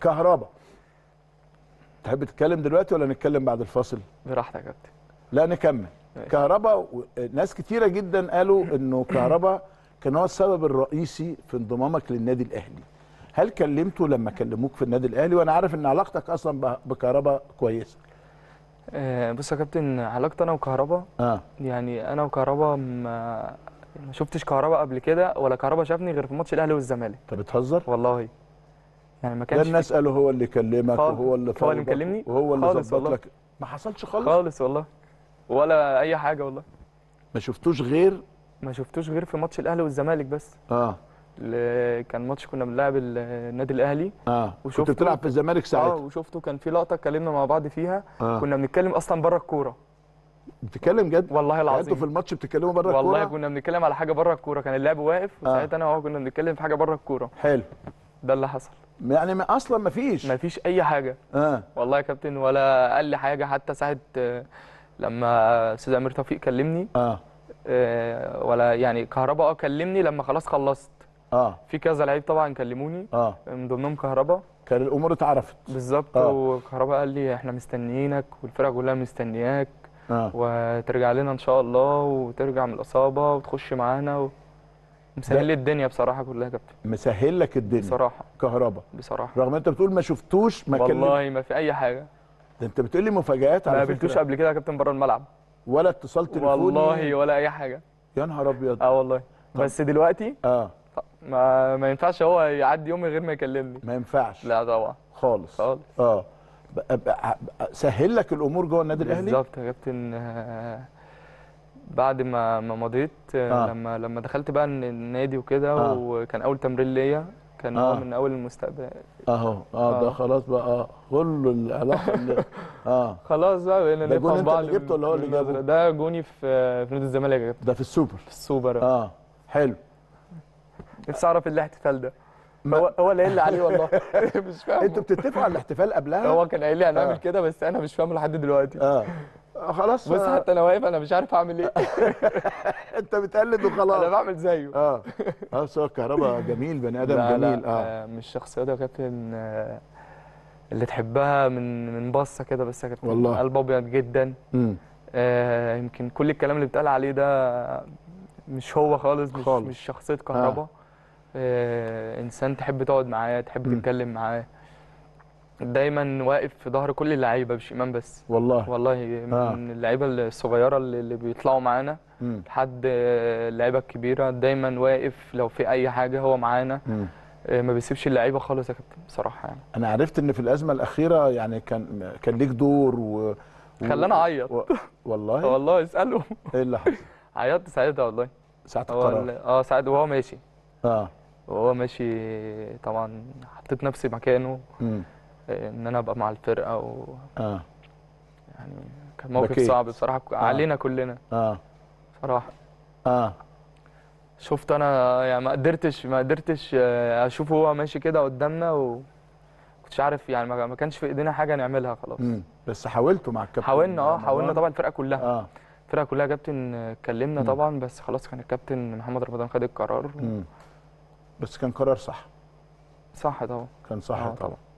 كهربا تحب تتكلم دلوقتي ولا نتكلم بعد الفاصل براحتك يا كابتن لا نكمل ماشي. كهربا و- ناس كتيره جدا قالوا انه كهربا كان هو السبب الرئيسي في انضمامك للنادي الاهلي هل كلمته لما كلموك في النادي الاهلي وانا عارف ان علاقتك اصلا ب- بكهربا كويسه آه، بص يا كابتن علاقتي انا وكهربا اه يعني انا وكهربا ما ما شفتش كهربا قبل كده ولا كهربا شافني غير في ماتش الاهلي والزمالك انت بتهزر والله يعني ما لا كانش الناس قالوا هو اللي كلمك خالص. وهو اللي هو اللي فوضك مكلمني؟ وهو اللي خالص ظبط والله. لك ما حصلش خالص خالص والله ولا اي حاجه والله ما شفتوش غير ما شفتوش غير في ماتش الاهلي والزمالك بس اه اللي كان ماتش كنا بنلعب ال- النادي الاهلي اه كنت وشفته- بتلعب في الزمالك اه ساعتها وشفته كان في لقطه اتكلمنا مع بعض فيها آه. كنا بنتكلم اصلا بره الكوره بتتكلم جد والله يعني انتوا العظيم في الماتش بتتكلموا بره والله الكوره كنا بنتكلم على حاجه بره الكوره كان اللعب واقف وساعتها انا وهو كنا بنتكلم في حاجه بره الكوره حلو ده اللي حصل يعني ما اصلا ما فيش ما فيش اي حاجه اه والله يا كابتن ولا قال لي حاجه حتى ساعه آه، لما استاذ امير توفيق كلمني اه آه، ولا يعني كهربا اه كلمني لما خلاص خلصت اه في كذا لعيب طبعا كلموني اه من ضمنهم كهربا كان الامور اتعرفت بالظبط آه. وكهربا قال لي احنا مستنيينك والفرقه كلها مستنياك اه وترجع لنا ان شاء الله وترجع من الاصابه وتخش معانا و... مسهل لي الدنيا بصراحه كلها يا كابتن مسهل لك الدنيا بصراحه كهربا بصراحه رغم انت بتقول ما شفتوش ما كلم والله ما في اي حاجه ده انت بتقول لي مفاجآت ما على قابلتوش فكره قبل كده يا كابتن بره الملعب ولا اتصال تليفوني والله ولا اي حاجه يا نهار ابيض اه والله بس دلوقتي اه ما ما ينفعش هو يعدي يوم من غير ما يكلمني ما ينفعش لا طبعا خالص خالص اه ب- ب- ب- سهل لك الامور جوه النادي الاهلي بالظبط يا كابتن آه، بعد ما ما مضيت آه. آه. لما لما دخلت بقى الن- النادي وكده آه. وكان اول تمرين ليا كان آه. هو من اول المستقبل اهو اه ده آه. خلاص بقى اه كل العلاقه اللي اه خلاص بقى بقينا ده جون نفهم أنت بعض اللي جبته من- ولا هو من اللي جابه؟ النظرة. ده جوني في في نادي الزمالك يا كابتن ده في السوبر في السوبر اه حلو نفسي اعرف إيه الاحتفال ده ما- هو هو اللي قال لي عليه والله مش فاهم انتوا بتتفقوا على الاحتفال قبلها هو كان قايل لي هنعمل آه. كده بس انا مش فاهم لحد دلوقتي اه آه، خلاص بص آه. حتى انا واقف انا مش عارف اعمل ايه انت بتقلد انا وخلاص بعمل زيه اه اه بس هو الكهرباء جميل بني ادم لا جميل لا اه آه. مش شخصيات يا كابتن آه، اللي تحبها من من بصه كده بس يا كابتن والله. قلب ابيض جدا امم آه يمكن كل الكلام اللي بيتقال عليه ده مش هو خالص مش, خالص. مش شخصيه كهربا آه انسان تحب تقعد معاه تحب مم. تتكلم معاه دايما واقف في ظهر كل اللعيبه مش امام بس والله والله من آه. اللعيبه الصغيره اللي, اللي بيطلعوا معانا امم لحد آه، اللعيبه الكبيره دايما واقف لو في اي حاجه هو معانا امم آه، ما بيسيبش اللعيبه خالص يا كابتن بصراحه يعني انا عرفت ان في الازمه الاخيره يعني كان كان ليك دور و و- خلاني اعيط و... والله والله اساله ايه اللي حصل عيطت ساعتها والله ساعه هو ال- القرار اه ساعتها وهو ماشي اه وهو ماشي طبعا حطيت نفسي مكانه امم آه، ان انا ابقى مع الفرقه و اه يعني كان موقف بكيت. صعب بصراحه علينا كلنا اه بصراحه اه شفت انا يعني ما قدرتش ما قدرتش آه، اشوفه هو ماشي كده قدامنا و كنتش عارف يعني ما ما كانش في ايدينا حاجه نعملها خلاص امم بس حاولتوا مع الكابتن حاولنا اه مروان. حاولنا طبعا الفرقه كلها اه الفرقه كلها كابتن آه، اتكلمنا مم. طبعا بس خلاص كان الكابتن محمد رمضان خد القرار امم بس كان قرار صح صح طبعا كان صح آه، طبعا طبعا.